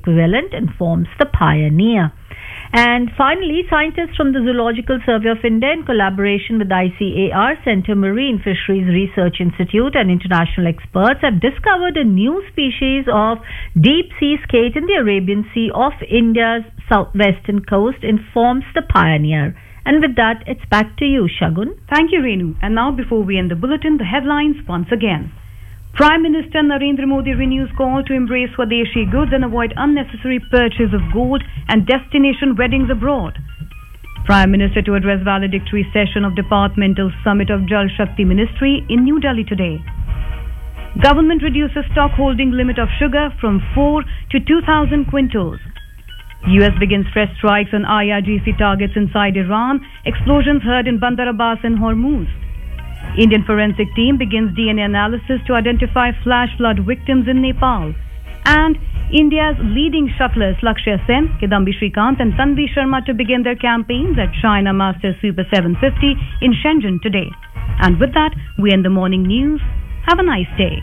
equivalent and forms the pioneer. And finally, scientists from the Zoological Survey of India, in collaboration with ICAR, Center Marine Fisheries Research Institute, and international experts, have discovered a new species of deep sea skate in the Arabian Sea off India's southwestern coast and forms the pioneer. And with that, it's back to you, Shagun. Thank you, Renu. And now, before we end the bulletin, the headlines once again. Prime Minister Narendra Modi renews call to embrace Swadeshi goods and avoid unnecessary purchase of gold and destination weddings abroad. Prime Minister to address valedictory session of Departmental Summit of Jal Shakti Ministry in New Delhi today. Government reduces stock holding limit of sugar from 4 to 2,000 quintals. US begins fresh strikes on IRGC targets inside Iran. Explosions heard in Bandar Abbas and Hormuz. Indian forensic team begins DNA analysis to identify flash flood victims in Nepal. And India's leading shuttlers Lakshya Sen, Kidambi Srikanth and Tanvi Sharma to begin their campaigns at China Masters Super 750 in Shenzhen today. And with that, we end the morning news. Have a nice day.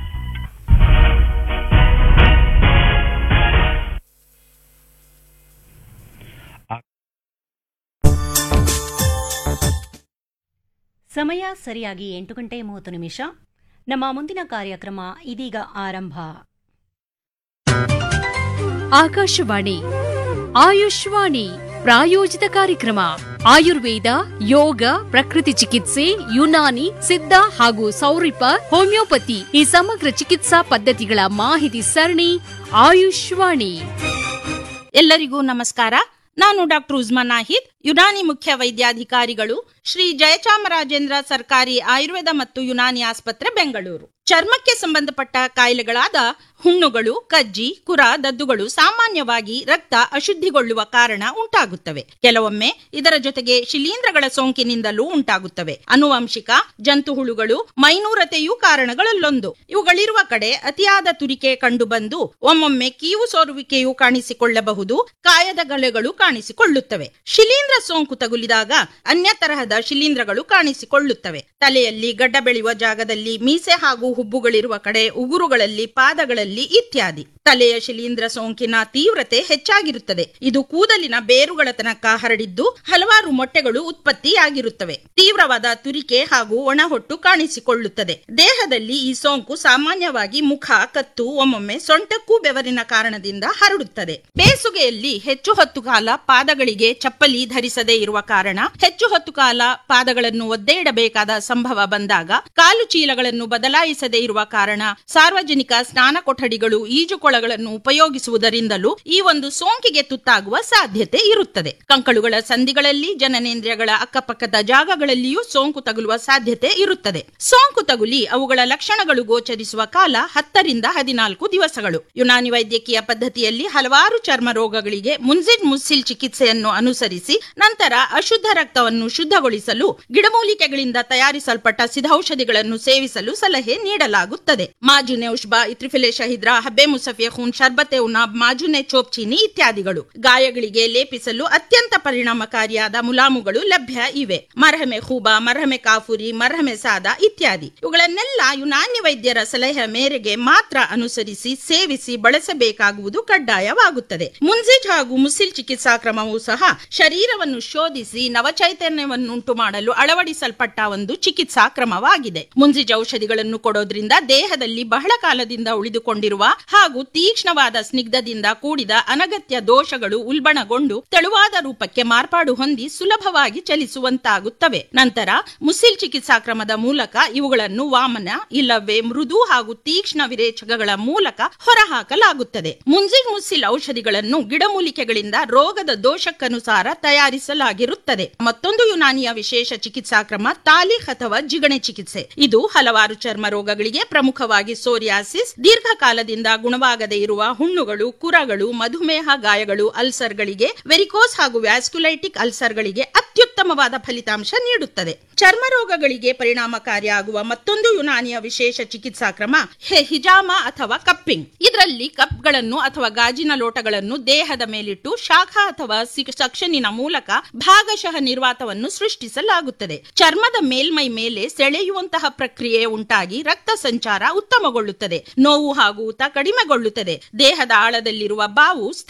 ಸಮಯ ಸರಿಯಾಗಿ ಎಂಟು ಗಂಟೆ ಮೂವತ್ತು ನಿಮಿಷ ನಮ್ಮ ಮುಂದಿನ ಕಾರ್ಯಕ್ರಮ ಇದೀಗ ಆರಂಭ ಆಕಾಶವಾಣಿ ಆಯುಷ್ವಾಣಿ ಪ್ರಾಯೋಜಿತ ಕಾರ್ಯಕ್ರಮ ಆಯುರ್ವೇದ ಯೋಗ ಪ್ರಕೃತಿ ಚಿಕಿತ್ಸೆ ಯುನಾನಿ ಸಿದ್ಧ ಹಾಗೂ ಸೌರಿಪ ಹೋಮಿಯೋಪತಿ ಈ ಸಮಗ್ರ ಚಿಕಿತ್ಸಾ ಪದ್ಧತಿಗಳ ಮಾಹಿತಿ ಸರಣಿ ಆಯುಷ್ವಾಣಿ ಎಲ್ಲರಿಗೂ ನಮಸ್ಕಾರ ನಾನು ಡಾಕ್ಟರ್ ಉಜ್ಮಾ ನಾಹಿದ್ ಯುನಾನಿ ಮುಖ್ಯ ವೈದ್ಯಾಧಿಕಾರಿಗಳು ಶ್ರೀ ಜಯಚಾಮರಾಜೇಂದ್ರ ಸರ್ಕಾರಿ ಆಯುರ್ವೇದ ಮತ್ತು ಯುನಾನಿ ಆಸ್ಪತ್ರೆ ಬೆಂಗಳೂರು ಚರ್ಮಕ್ಕೆ ಸಂಬಂಧಪಟ್ಟ ಕಾಯಿಲೆಗಳಾದ ಹುಣ್ಣುಗಳು ಕಜ್ಜಿ ಕುರ ದದ್ದುಗಳು ಸಾಮಾನ್ಯವಾಗಿ ರಕ್ತ ಅಶುದ್ಧಿಗೊಳ್ಳುವ ಕಾರಣ ಉಂಟಾಗುತ್ತವೆ ಕೆಲವೊಮ್ಮೆ ಇದರ ಜೊತೆಗೆ ಶಿಲೀಂಧ್ರಗಳ ಸೋಂಕಿನಿಂದಲೂ ಉಂಟಾಗುತ್ತವೆ ಅನುವಂಶಿಕ ಜಂತು ಹುಳುಗಳು ಮೈನೂರತೆಯೂ ಕಾರಣಗಳಲ್ಲೊಂದು ಇವುಗಳಿರುವ ಕಡೆ ಅತಿಯಾದ ತುರಿಕೆ ಕಂಡುಬಂದು ಒಮ್ಮೊಮ್ಮೆ ಕೀವು ಸೋರುವಿಕೆಯು ಕಾಣಿಸಿಕೊಳ್ಳಬಹುದು ಕಾಯದ ಗಳೆಗಳು ಕಾಣಿಸಿಕೊಳ್ಳುತ್ತವೆ ಶಿಲೀಂಧ್ರ ಸೋಂಕು ತಗುಲಿದಾಗ ಅನ್ಯ ತರಹದ ಶಿಲೀಂಧ್ರಗಳು ಕಾಣಿಸಿಕೊಳ್ಳುತ್ತವೆ ತಲೆಯಲ್ಲಿ ಗಡ್ಡ ಬೆಳೆಯುವ ಜಾಗದಲ್ಲಿ ಮೀಸೆ ಹಾಗೂ ಹುಬ್ಬುಗಳಿರುವ ಕಡೆ ಉಗುರುಗಳಲ್ಲಿ ಪಾದಗಳಲ್ಲಿ ಇತ್ಯಾದಿ ತಲೆಯ ಶಿಲೀಂಧ್ರ ಸೋಂಕಿನ ತೀವ್ರತೆ ಹೆಚ್ಚಾಗಿರುತ್ತದೆ ಇದು ಕೂದಲಿನ ಬೇರುಗಳ ತನಕ ಹರಡಿದ್ದು ಹಲವಾರು ಮೊಟ್ಟೆಗಳು ಉತ್ಪತ್ತಿಯಾಗಿರುತ್ತವೆ ತೀವ್ರವಾದ ತುರಿಕೆ ಹಾಗೂ ಒಣಹೊಟ್ಟು ಕಾಣಿಸಿಕೊಳ್ಳುತ್ತದೆ ದೇಹದಲ್ಲಿ ಈ ಸೋಂಕು ಸಾಮಾನ್ಯವಾಗಿ ಮುಖ ಕತ್ತು ಒಮ್ಮೊಮ್ಮೆ ಸೊಂಟಕ್ಕೂ ಬೆವರಿನ ಕಾರಣದಿಂದ ಹರಡುತ್ತದೆ ಬೇಸುಗೆಯಲ್ಲಿ ಹೆಚ್ಚು ಹೊತ್ತು ಕಾಲ ಪಾದಗಳಿಗೆ ಚಪ್ಪಲಿ ಧರಿಸದೇ ಇರುವ ಕಾರಣ ಹೆಚ್ಚು ಹೊತ್ತು ಕಾಲ ಪಾದಗಳನ್ನು ಒದ್ದೆ ಇಡಬೇಕಾದ ಸಂಭವ ಬಂದಾಗ ಕಾಲು ಚೀಲಗಳನ್ನು ಬದಲಾಯಿಸದೇ ಇರುವ ಕಾರಣ ಸಾರ್ವಜನಿಕ ಸ್ನಾನ ಕೊಠಡಿಗಳು ಈಜುಕೊಳಗಳನ್ನು ಉಪಯೋಗಿಸುವುದರಿಂದಲೂ ಈ ಒಂದು ಸೋಂಕಿಗೆ ತುತ್ತಾಗುವ ಸಾಧ್ಯತೆ ಇರುತ್ತದೆ ಕಂಕಳುಗಳ ಸಂಧಿಗಳಲ್ಲಿ ಜನನೇಂದ್ರಿಯಗಳ ಅಕ್ಕಪಕ್ಕದ ಜಾಗಗಳಲ್ಲಿಯೂ ಸೋಂಕು ತಗುಲುವ ಸಾಧ್ಯತೆ ಇರುತ್ತದೆ ಸೋಂಕು ತಗುಲಿ ಅವುಗಳ ಲಕ್ಷಣಗಳು ಗೋಚರಿಸುವ ಕಾಲ ಹತ್ತರಿಂದ ಹದಿನಾಲ್ಕು ದಿವಸಗಳು ಯುನಾನಿ ವೈದ್ಯಕೀಯ ಪದ್ಧತಿಯಲ್ಲಿ ಹಲವಾರು ಚರ್ಮ ರೋಗಗಳಿಗೆ ಮುನ್ಸಿಡ್ ಮುಸ್ಸಿಲ್ ಚಿಕಿತ್ಸೆಯನ್ನು ಅನುಸರಿಸಿ ನಂತರ ಅಶುದ್ಧ ರಕ್ತವನ್ನು ಶುದ್ಧಗೊಳಿಸಲು ಗಿಡಮೂಲಿಕೆಗಳಿಂದ ತಯಾರಿಸಲ್ಪಟ್ಟ ಸಿದ್ಧೌಷಧಿಗಳನ್ನು ಸೇವಿಸಲು ಸಲಹೆ ನೀಡಲಾಗುತ್ತದೆ ಮಾಜುನೆ ಉಷ್ಬಾ ಇತ್ರಿಫಿಲೆ ಶಹಿದ್ರಾ ಹಬ್ಬೆ ಮುಸಫಿಯ ಖೂನ್ ಶರ್ಬತೆ ಉನಾಬ್ ಮಾಜುನೆ ಚೋಪ್ಚೀನಿ ಇತ್ಯಾದಿಗಳು ಗಾಯಗಳಿಗೆ ಲೇಪಿಸಲು ಅತ್ಯಂತ ಪರಿಣಾಮಕಾರಿಯಾದ ಮುಲಾಮುಗಳು ಲಭ್ಯ ಇವೆ ಮರಹಮೆ ಖೂಬಾ ಮರಹಮೆ ಕಾಫುರಿ ಮರಹಮೆ ಸಾದಾ ಇತ್ಯಾದಿ ಇವುಗಳನ್ನೆಲ್ಲ ಯುನಾನಿ ವೈದ್ಯರ ಸಲಹೆ ಮೇರೆಗೆ ಮಾತ್ರ ಅನುಸರಿಸಿ ಸೇವಿಸಿ ಬಳಸಬೇಕಾಗುವುದು ಕಡ್ಡಾಯವಾಗುತ್ತದೆ ಮುನ್ಸಿಜ್ ಹಾಗೂ ಮುಸಿಲ್ ಚಿಕಿತ್ಸಾ ಕ್ರಮವೂ ಸಹ ಶರೀರವನ್ನು ಶೋಧಿಸಿ ನವಚೈತನ್ಯವನ್ನುಂಟು ಮಾಡಲು ಅಳವಡಿಸಲ್ಪಟ್ಟ ಒಂದು ಚಿಕಿತ್ಸಾ ಕ್ರಮವಾಗಿದೆ ಮುನ್ಸಿಜ್ ಔಷಧಿಗಳನ್ನು ಕೊಡೋದ್ರಿಂದ ದೇಹದಲ್ಲಿ ಬಹಳ ಕಾಲದಿಂದ ಉಳಿದುಕೊಂಡಿರುವ ಹಾಗೂ ತೀಕ್ಷ್ಣವಾದ ಸ್ನಿಗ್ಧದಿಂದ ಕೂಡಿದ ಅನಗತ್ಯ ದೋಷಗಳು ಉಲ್ಬಣಗೊಂಡು ತೆಳುವಾದ ರೂಪಕ್ಕೆ ಮಾರ್ಪಾಡು ಹೊಂದಿ ಸುಲಭವಾಗಿ ಚಲಿಸುವಂತಾಗುತ್ತವೆ ನಂತರ ಮುಸಿಲ್ ಚಿಕಿತ್ಸಾ ಕ್ರಮದ ಮೂಲಕ ಇವುಗಳನ್ನು ವಾಮನ ಇಲ್ಲವೇ ಮೃದು ಹಾಗೂ ತೀಕ್ಷ್ಣ ವಿರೇಚಕಗಳ ಮೂಲಕ ಹೊರಹಾಕಲಾಗುತ್ತದೆ ಮುನ್ಸಿಲ್ ಮುಸಿಲ್ ಔಷಧಿಗಳನ್ನು ಗಿಡಮೂಲಿಕೆಗಳಿಂದ ರೋಗದ ದೋಷಕ್ಕನುಸಾರ ತಯಾರಿಸಲಾಗಿರುತ್ತದೆ ಮತ್ತೊಂದು ಯುನಾನಿಯ ವಿಶೇಷ ಚಿಕಿತ್ಸಾ ಕ್ರಮ ತಾಲಿಖ್ ಅಥವಾ ಜಿಗಣೆ ಚಿಕಿತ್ಸೆ ಇದು ಹಲವಾರು ಚರ್ಮ ರೋಗಗಳಿಗೆ ಪ್ರಮುಖವಾಗಿ ಸೋರಿಯಾಸಿಸ್ ದೀರ್ಘಕಾಲದಿಂದ ಗುಣವಾಗದೇ ಇರುವ ಹುಣ್ಣುಗಳು ಕುರಗಳು ಮಧುಮೇಹ ಗಾಯಗಳು ಅಲ್ಸರ್ಗಳಿಗೆ ವೆರಿಕೋಸ್ ಹಾಗೂ ವ್ಯಾಸ್ಕುಲೈಟಿಕ್ ಅಲ್ಸರ್ಗಳಿಗೆ ಅತ್ಯುತ್ತಮವಾದ ಫಲಿತಾಂಶ ನೀಡುತ್ತದೆ ಚರ್ಮ ರೋಗಗಳಿಗೆ ಪರಿಣಾಮಕಾರಿಯಾಗುವ ಮತ್ತೊಂದು ಯುನಾನಿಯ ವಿಶೇಷ ಚಿಕಿತ್ಸಾ ಕ್ರಮ ಹೆ- ಹಿಜಾಮ ಅಥವಾ ಕಪ್ಪಿಂಗ್ ಇದರಲ್ಲಿ ಕಪ್ಗಳನ್ನು ಅಥವಾ ಗಾಜಿನ ಲೋಟಗಳನ್ನು ದೇಹದ ಮೇಲಿಟ್ಟು ಶಾಖ ಅಥವಾ ಸಿ- ಸಕ್ಷನಿನ ಮೂಲಕ ಭಾಗಶಃ ನಿರ್ವಾತವನ್ನು ಸೃಷ್ಟಿಸಲಾಗುತ್ತದೆ ಚರ್ಮದ ಮೇಲ್ಮೈ ಮೇಲೆ ಸೆಳೆಯುವಂತಹ ಪ್ರಕ್ರಿಯೆ ಉಂಟಾಗಿ ರಕ್ತ ಸಂಚಾರ ಉತ್ತಮಗೊಳ್ಳುತ್ತದೆ ನೋವು ಹಾಗೂ ಊತ ಕಡಿಮೆಗೊಳ್ಳುತ್ತದೆ ದೇಹದ ಆಳದಲ್ಲಿರುವ ಬಾವು